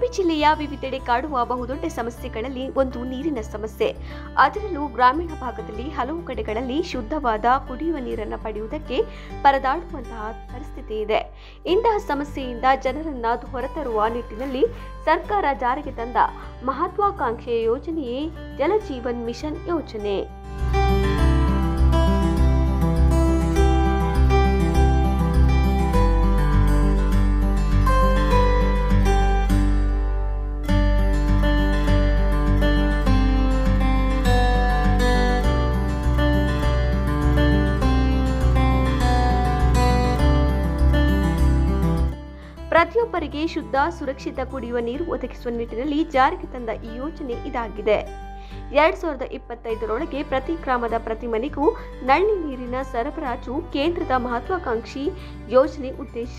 ಉಡುಪಿ ಜಿಲ್ಲೆಯ ವಿವಿಧೆಡೆ ಕಾಡುವ ಬಹುದೊಡ್ಡ ಸಮಸ್ಯೆಗಳಲ್ಲಿ ಒಂದು ನೀರಿನ ಸಮಸ್ಯೆ ಅದರಲ್ಲೂ ಗ್ರಾಮೀಣ ಭಾಗದಲ್ಲಿ ಹಲವು ಕಡೆಗಳಲ್ಲಿ ಶುದ್ಧವಾದ ಕುಡಿಯುವ ನೀರನ್ನು ಪಡೆಯುವುದಕ್ಕೆ ಪರದಾಡುವಂತಹ ಪರಿಸ್ಥಿತಿ ಇದೆ ಇಂತಹ ಸಮಸ್ಯೆಯಿಂದ ಜನರನ್ನ ಹೊರತರುವ ನಿಟ್ಟಿನಲ್ಲಿ ಸರ್ಕಾರ ಜಾರಿಗೆ ತಂದ ಮಹತ್ವಾಕಾಂಕ್ಷೆಯ ಯೋಜನೆಯೇ ಜಲಜೀವನ್ ಮಿಷನ್ ಯೋಜನೆ ಪ್ರತಿಯೊಬ್ಬರಿಗೆ ಶುದ್ಧ ಸುರಕ್ಷಿತ ಕುಡಿಯುವ ನೀರು ಒದಗಿಸುವ ನಿಟ್ಟಿನಲ್ಲಿ ಜಾರಿಗೆ ತಂದ ಈ ಯೋಜನೆ ಇದಾಗಿದೆ ಎರಡ್ ಸಾವಿರದ ಇಪ್ಪತ್ತೈದರೊಳಗೆ ಪ್ರತಿ ಗ್ರಾಮದ ಪ್ರತಿ ಮನೆಗೂ ನಲ್ಲಿ ನೀರಿನ ಸರಬರಾಜು ಕೇಂದ್ರದ ಮಹತ್ವಾಕಾಂಕ್ಷಿ ಯೋಜನೆ ಉದ್ದೇಶ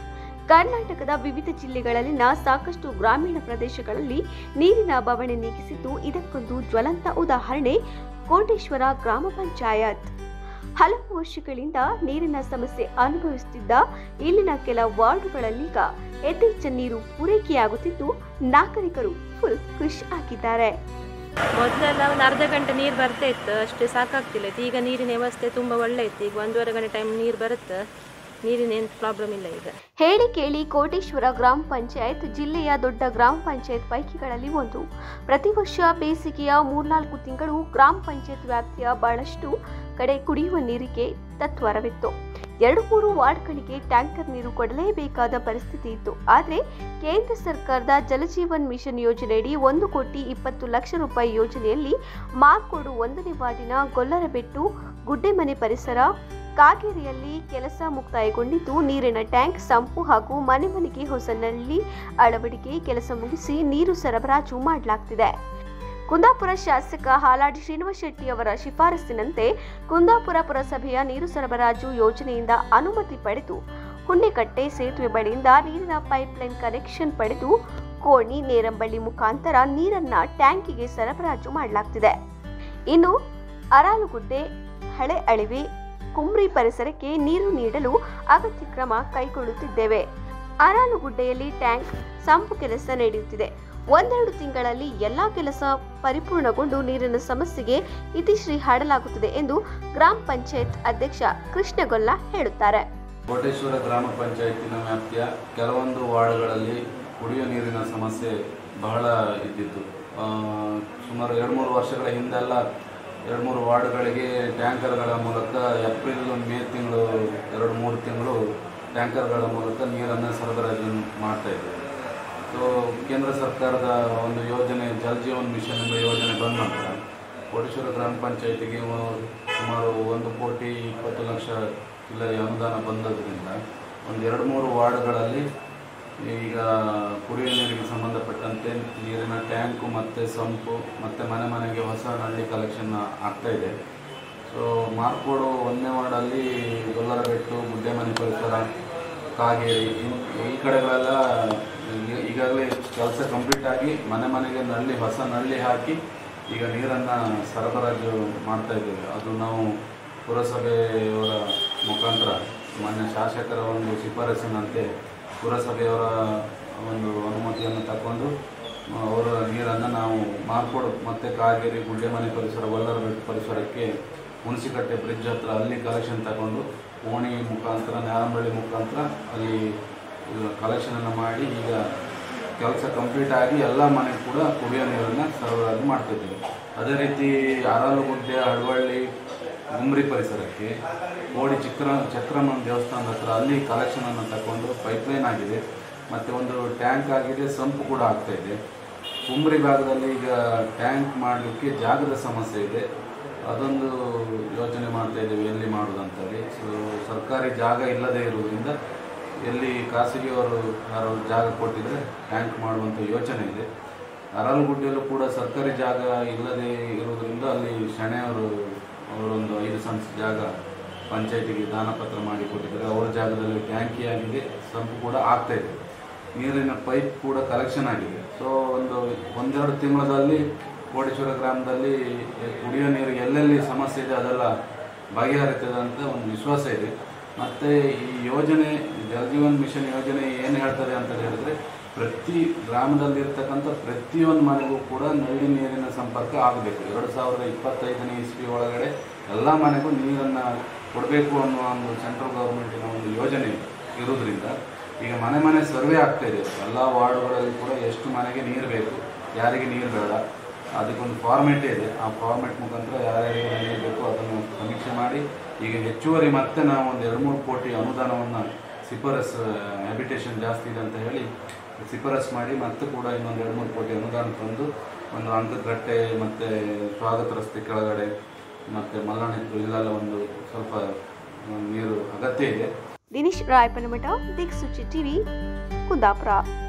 ಕರ್ನಾಟಕದ ವಿವಿಧ ಜಿಲ್ಲೆಗಳಲ್ಲಿನ ಸಾಕಷ್ಟು ಗ್ರಾಮೀಣ ಪ್ರದೇಶಗಳಲ್ಲಿ ನೀರಿನ ಬವಣೆ ನೀಗಿಸಿದ್ದು ಇದಕ್ಕೊಂದು ಜ್ವಲಂತ ಉದಾಹರಣೆ ಕೋಟೇಶ್ವರ ಗ್ರಾಮ ಪಂಚಾಯತ್ ಹಲವು ವರ್ಷಗಳಿಂದ ನೀರಿನ ಸಮಸ್ಯೆ ಅನುಭವಿಸುತ್ತಿದ್ದ ಇಲ್ಲಿನ ಕೆಲ ವಾರ್ಡುಗಳಲ್ಲೀಗ ಯಥೇಚ್ಛ ನೀರು ಪೂರೈಕೆಯಾಗುತ್ತಿದ್ದು ನಾಗರಿಕರು ಫುಲ್ ಖುಷ್ ಆಗಿದ್ದಾರೆ ಮೊದಲೆಲ್ಲ ಒಂದು ಅರ್ಧ ಗಂಟೆ ನೀರು ಬರ್ತಾ ಇತ್ತು ಅಷ್ಟು ಸಾಕಾಗ್ತಿಲ್ಲ ಇತ್ತು. ಈಗ ನೀರಿನ ವ್ಯವಸ್ಥೆ ತುಂಬ ಒಳ್ಳೆ ಇತ್ತು ಈಗ ಒಂದೂವರೆ ಗಂಟೆ ಟೈಮ್ ನೀರು ಬರುತ್ತೆ ನೀರಿನ ಏನು ಪ್ರಾಬ್ಲಮ್ ಇಲ್ಲ ಈಗ ಹೇಳಿ ಕೇಳಿ ಕೋಟೇಶ್ವರ ಗ್ರಾಮ ಪಂಚಾಯತ್ ಜಿಲ್ಲೆಯ ದೊಡ್ಡ ಗ್ರಾಮ ಪಂಚಾಯತ್ ಪೈಕಿಗಳಲ್ಲಿ ಒಂದು ಪ್ರತಿ ವರ್ಷ ಬೇಸಿಗೆಯ ಮೂರ್ನಾಲ್ಕು ತಿಂಗಳು ಗ್ರಾಮ ಪಂಚಾಯತ್ ವ್ಯಾಪ್ತಿಯ ಬಹಳಷ್ಟು ಕಡೆ ಕುಡಿಯುವ ನೀರಿಗೆ ತತ್ವರವಿತ್ತು ಎರಡು ಮೂರು ವಾರ್ಡ್ಗಳಿಗೆ ಟ್ಯಾಂಕರ್ ನೀರು ಕೊಡಲೇಬೇಕಾದ ಪರಿಸ್ಥಿತಿ ಇತ್ತು ಆದರೆ ಕೇಂದ್ರ ಸರ್ಕಾರದ ಜಲಜೀವನ್ ಮಿಷನ್ ಯೋಜನೆಯಡಿ ಒಂದು ಕೋಟಿ ಇಪ್ಪತ್ತು ಲಕ್ಷ ರೂಪಾಯಿ ಯೋಜನೆಯಲ್ಲಿ ಮಾರ್ಕೋಡು ಒಂದನೇ ವಾರ್ಡಿನ ಗೊಲ್ಲರಬೆಟ್ಟು ಗುಡ್ಡೆಮನೆ ಪರಿಸರ ಕಾಗೇರಿಯಲ್ಲಿ ಕೆಲಸ ಮುಕ್ತಾಯಗೊಂಡಿದ್ದು ನೀರಿನ ಟ್ಯಾಂಕ್ ಸಂಪು ಹಾಗೂ ಮನೆ ಮನೆಗೆ ಹೊಸ ನಲ್ಲಿ ಅಳವಡಿಕೆ ಕೆಲಸ ಮುಗಿಸಿ ನೀರು ಸರಬರಾಜು ಮಾಡಲಾಗ್ತಿದೆ ಕುಂದಾಪುರ ಶಾಸಕ ಹಾಲಾಡಿ ಶ್ರೀನಿವಾಸ ಶೆಟ್ಟಿ ಅವರ ಶಿಫಾರಸ್ಸಿನಂತೆ ಕುಂದಾಪುರ ಪುರಸಭೆಯ ನೀರು ಸರಬರಾಜು ಯೋಜನೆಯಿಂದ ಅನುಮತಿ ಪಡೆದು ಹುಣ್ಣೆಕಟ್ಟೆ ಸೇತುವೆ ಬಳಿಯಿಂದ ನೀರಿನ ಪೈಪ್ಲೈನ್ ಕನೆಕ್ಷನ್ ಪಡೆದು ಕೋಣಿ ನೇರಂಬಳ್ಳಿ ಮುಖಾಂತರ ನೀರನ್ನ ಟ್ಯಾಂಕಿಗೆ ಸರಬರಾಜು ಮಾಡಲಾಗ್ತಿದೆ ಇನ್ನು ಅರಾಲುಗುಡ್ಡೆ ಹಳೆ ಅಳಿವೆ ಕುಮ್ರಿ ಪರಿಸರಕ್ಕೆ ನೀರು ನೀಡಲು ಅಗತ್ಯ ಕ್ರಮ ಕೈಗೊಳ್ಳುತ್ತಿದ್ದೇವೆ ಅರಾಲುಗುಡ್ಡೆಯಲ್ಲಿ ಟ್ಯಾಂಕ್ ಸಂಪು ಕೆಲಸ ನಡೆಯುತ್ತಿದೆ ಒಂದೆರಡು ತಿಂಗಳಲ್ಲಿ ಎಲ್ಲಾ ಕೆಲಸ ಪರಿಪೂರ್ಣಗೊಂಡು ನೀರಿನ ಸಮಸ್ಯೆಗೆ ಇತಿಶ್ರೀ ಹಾಡಲಾಗುತ್ತದೆ ಎಂದು ಗ್ರಾಮ ಪಂಚಾಯತ್ ಅಧ್ಯಕ್ಷ ಕೃಷ್ಣಗೊಲ್ಲ ಹೇಳುತ್ತಾರೆ ಕೋಟೇಶ್ವರ ಗ್ರಾಮ ಪಂಚಾಯತಿನ ವ್ಯಾಪ್ತಿಯ ಕೆಲವೊಂದು ವಾರ್ಡ್ಗಳಲ್ಲಿ ಕುಡಿಯುವ ನೀರಿನ ಸಮಸ್ಯೆ ಬಹಳ ಇದ್ದಿತ್ತು ಆ, ಸುಮಾರು ಎರಡು ಮೂರು ವರ್ಷಗಳ ಹಿಂದೆಲ್ಲ ಎರಡು ಮೂರು ವಾರ್ಡ್ಗಳಿಗೆ ಟ್ಯಾಂಕರ್ಗಳ ಮೂಲಕ ಏಪ್ರಿಲ್ ಮೇ ತಿಂಗಳು ಎರಡು ಮೂರು ತಿಂಗಳು ಟ್ಯಾಂಕರ್ಗಳ ಮೂಲಕ ನೀರನ್ನು ಸರಬರಾಜು ಮಾಡ್ತಾ ಇದ್ದರು ಸೊ ಕೇಂದ್ರ ಸರ್ಕಾರದ ಒಂದು ಯೋಜನೆ ಜಲ್ ಜೀವನ್ ಮಿಷನ್ ಎಂಬ ಯೋಜನೆ ಬಂದ ನಂತರ ಕೋಟೇಶ್ವರ ಗ್ರಾಮ ಪಂಚಾಯತಿಗೆ ಸುಮಾರು ಒಂದು ಕೋಟಿ ಇಪ್ಪತ್ತು ಲಕ್ಷ ಚಿಲ್ಲರೆ ಅನುದಾನ ಬಂದದ್ರಿಂದ ಒಂದು ಎರಡು ಮೂರು ವಾರ್ಡ್ಗಳಲ್ಲಿ ಈಗ ಕುಡಿಯುವ ನೀರಿಗೆ ಸಂಬಂಧಪಟ್ಟಂತೆ ನೀರಿನ ಟ್ಯಾಂಕು ಮತ್ತು ಸಂಪು ಮತ್ತು ಮನೆ ಮನೆಗೆ ಹೊಸ ನಲ್ಲಿ ಕಲೆಕ್ಷನ್ ಆಗ್ತಾ ಇದೆ ಸೊ ಮಾರ್ಕೋಡು ಒಂದನೇ ವಾರ್ಡಲ್ಲಿ ಗೊಲ್ಲರಬೆಟ್ಟು ಗುಡ್ಡೆಮನೆ ಪರಿಸರ ಕಾಗೇರಿ ಇನ್- ಈ ಕಡೆಗಳೆಲ್ಲ ಈ- ಈಗಾಗಲೇ ಕೆಲಸ ಕಂಪ್ಲೀಟ್ ಆಗಿ ಮನೆ ಮನೆಗೆ ನಲ್ಲಿ ಹೊಸ ನಲ್ಲಿ ಹಾಕಿ ಈಗ ನೀರನ್ನು ಸರಬರಾಜು ಮಾಡ್ತಾ ಇದ್ದೇವೆ ಅದು ನಾವು ಪುರಸಭೆಯವರ ಮುಖಾಂತರ ಮಾನ್ಯ ಶಾಸಕರ ಒಂದು ಶಿಫಾರಸಿನಂತೆ ಪುರಸಭೆಯವರ ಒಂದು ಅನುಮತಿಯನ್ನು ತಗೊಂಡು ಆ, ಅವರ ನೀರನ್ನು ನಾವು ಮಾರ್ಕೋಡು ಮತ್ತು ಕಾಗೇರಿ ಗುಡ್ಡೆಮನೆ ಪರಿಸರ ವಲ್ಲರಬೆಟ್ಟು ಪರಿಸರಕ್ಕೆ ಹುಣಸಿಕಟ್ಟೆ ಬ್ರಿಡ್ಜ್ ಹತ್ರ ಅಲ್ಲಿ ಕಲೆಕ್ಷನ್ ತಗೊಂಡು ಓಣಿ ಮುಖಾಂತರ ನ್ಯಾರಂಬಳ್ಳಿ ಮುಖಾಂತರ ಅಲ್ಲಿ ಕಲೆಕ್ಷನನ್ನು ಮಾಡಿ ಈಗ ಕೆಲಸ ಕಂಪ್ಲೀಟ್ ಆಗಿ ಎಲ್ಲ ಮನೆಗೆ ಕೂಡ ಕುಡಿಯೋ ನೀರನ್ನು ಸರಬರಾಜು ಮಾಡ್ತಿದ್ದೇವೆ ಅದೇ ರೀತಿ ಅರಲುಗುಡ್ಡೆ ಹಡವಳ್ಳಿ ಗುಮ್ರಿ ಪರಿಸರಕ್ಕೆ ಕೋಡಿ ಚಿತ್ರ ಚಕ್ರಮ್ಮನ ದೇವಸ್ಥಾನದ ಹತ್ರ ಅಲ್ಲಿ ಕಲೆಕ್ಷನನ್ನು ತಗೊಂಡು ಪೈಪ್ಲೈನ್ ಆಗಿದೆ ಮತ್ತು ಒಂದು ಟ್ಯಾಂಕ್ ಆಗಿದೆ ಸಂಪು ಕೂಡ ಆಗ್ತಾ ಇದೆ ಕುಮ್ರಿ ಭಾಗದಲ್ಲಿ ಈಗ ಟ್ಯಾಂಕ್ ಮಾಡಲಿಕ್ಕೆ ಜಾಗದ ಸಮಸ್ಯೆ ಇದೆ ಅದೊಂದು ಯೋಚನೆ ಮಾಡ್ತಾ ಇದ್ದೇವೆ ಎಲ್ಲಿ ಮಾಡೋದಂತೇಳಿ ಸೊ ಸರ್ಕಾರಿ ಜಾಗ ಇಲ್ಲದೇ ಇರುವುದರಿಂದ ಎಲ್ಲಿ ಖಾಸಗಿಯವರು ಯಾರು ಜಾಗ ಕೊಟ್ಟಿದ್ರೆ ಟ್ಯಾಂಕ್ ಮಾಡುವಂಥ ಯೋಚನೆ ಇದೆ ಅರಲಗುಡ್ಡೆಯಲ್ಲೂ ಕೂಡ ಸರ್ಕಾರಿ ಜಾಗ ಇಲ್ಲದೆ ಇರುವುದರಿಂದ ಅಲ್ಲಿ ಶಣೆಯವರು ಅವರೊಂದು ಐದು ಸೆನ್ಸ್ ಜಾಗ ಪಂಚಾಯತಿಗೆ ದಾನಪತ್ರ ಮಾಡಿ ಕೊಟ್ಟಿದ್ದಾರೆ ಅವರ ಜಾಗದಲ್ಲಿ ಟ್ಯಾಂಕಿ ಆಗಿದೆ ಸಂಪು ಕೂಡ ಆಗ್ತಾ ಇದೆ ನೀರಿನ ಪೈಪ್ ಕೂಡ ಕಲೆಕ್ಷನ್ ಆಗಿದೆ ಸೊ ಒಂದು ಒಂದೆರಡು ತಿಂಗಳಲ್ಲಿ ಕೋಟೇಶ್ವರ ಗ್ರಾಮದಲ್ಲಿ ಕುಡಿಯೋ ನೀರು ಎಲ್ಲೆಲ್ಲಿ ಸಮಸ್ಯೆ ಇದೆ ಅದೆಲ್ಲ ಬಗೆಹರಿತದೆ ಅಂತ ಒಂದು ವಿಶ್ವಾಸ ಇದೆ ಮತ್ತು ಈ ಯೋಜನೆ ಜಲಜೀವನ್ ಮಿಷನ್ ಯೋಜನೆ ಏನು ಹೇಳ್ತದೆ ಅಂತ ಹೇಳಿದ್ರೆ ಪ್ರತಿ ಗ್ರಾಮದಲ್ಲಿರ್ತಕ್ಕಂಥ ಪ್ರತಿಯೊಂದು ಮನೆಗೂ ಕೂಡ ನಲ್ಲಿ ನೀರಿನ ಸಂಪರ್ಕ ಆಗಬೇಕು ಎರಡು ಸಾವಿರದ ಇಪ್ಪತ್ತೈದನೇ ಇಸ್ವಿ ಒಳಗಡೆ ಎಲ್ಲ ಮನೆಗೂ ನೀರನ್ನು ಕೊಡಬೇಕು ಅನ್ನುವ ಒಂದು ಸೆಂಟ್ರಲ್ ಗೌರ್ಮೆಂಟಿನ ಒಂದು ಯೋಜನೆ ಇರೋದ್ರಿಂದ ಈಗ ಮನೆ ಮನೆ ಸರ್ವೆ ಆಗ್ತಾ ಇದೆ ಎಲ್ಲ ವಾರ್ಡ್ಗಳಲ್ಲಿ ಕೂಡ ಎಷ್ಟು ಮನೆಗೆ ನೀರು ಬೇಕು ಯಾರಿಗೆ ನೀರು ಬೇಡ ಅದಕ್ಕೊಂದು ಫಾರ್ಮೆಟ್ ಇದೆ ಆ ಫಾರ್ಮೆಟ್ ಮುಖಾಂತರ ಯಾರ್ಯಾರಿಗೆ ನೀರು ಬೇಕು ಅದನ್ನು ಸಮೀಕ್ಷೆ ಮಾಡಿ ಈಗ ಹೆಚ್ಚುವರಿ ಮತ್ತೆ ನಾವು ಒಂದು ಎರಡು ಮೂರು ಕೋಟಿ ಅನುದಾನವನ್ನು ಸಿಫರಸ್ ಹ್ಯಾಬಿಟೇಷನ್ ಜಾಸ್ತಿ ಇದೆ ಅಂತ ಹೇಳಿ ಶಿಫಾರಸ್ ಮಾಡಿ ಮತ್ತೆ ಕೂಡ ಇನ್ನೊಂದು ಎರಡು ಮೂರು ಕೋಟಿ ಅನುದಾನ ತಂದು ಒಂದು ಅಂಕಗಟ್ಟೆ ಮತ್ತು ಸ್ವಾಗತ ರಸ್ತೆ ಕೆಳಗಡೆ ಮತ್ತು ಮಲ್ಲಣಿತ್ತು ಇಲ್ಲೆಲ್ಲ ಒಂದು ಸ್ವಲ್ಪ ಆ, ನೀರು ಅಗತ್ಯ ಇದೆ ದಿನೇಶ್ ರಾಯಪನಮಠ ದಿಕ್ಸೂಚಿ ಟಿವಿ ಕುಂದಾಪುರ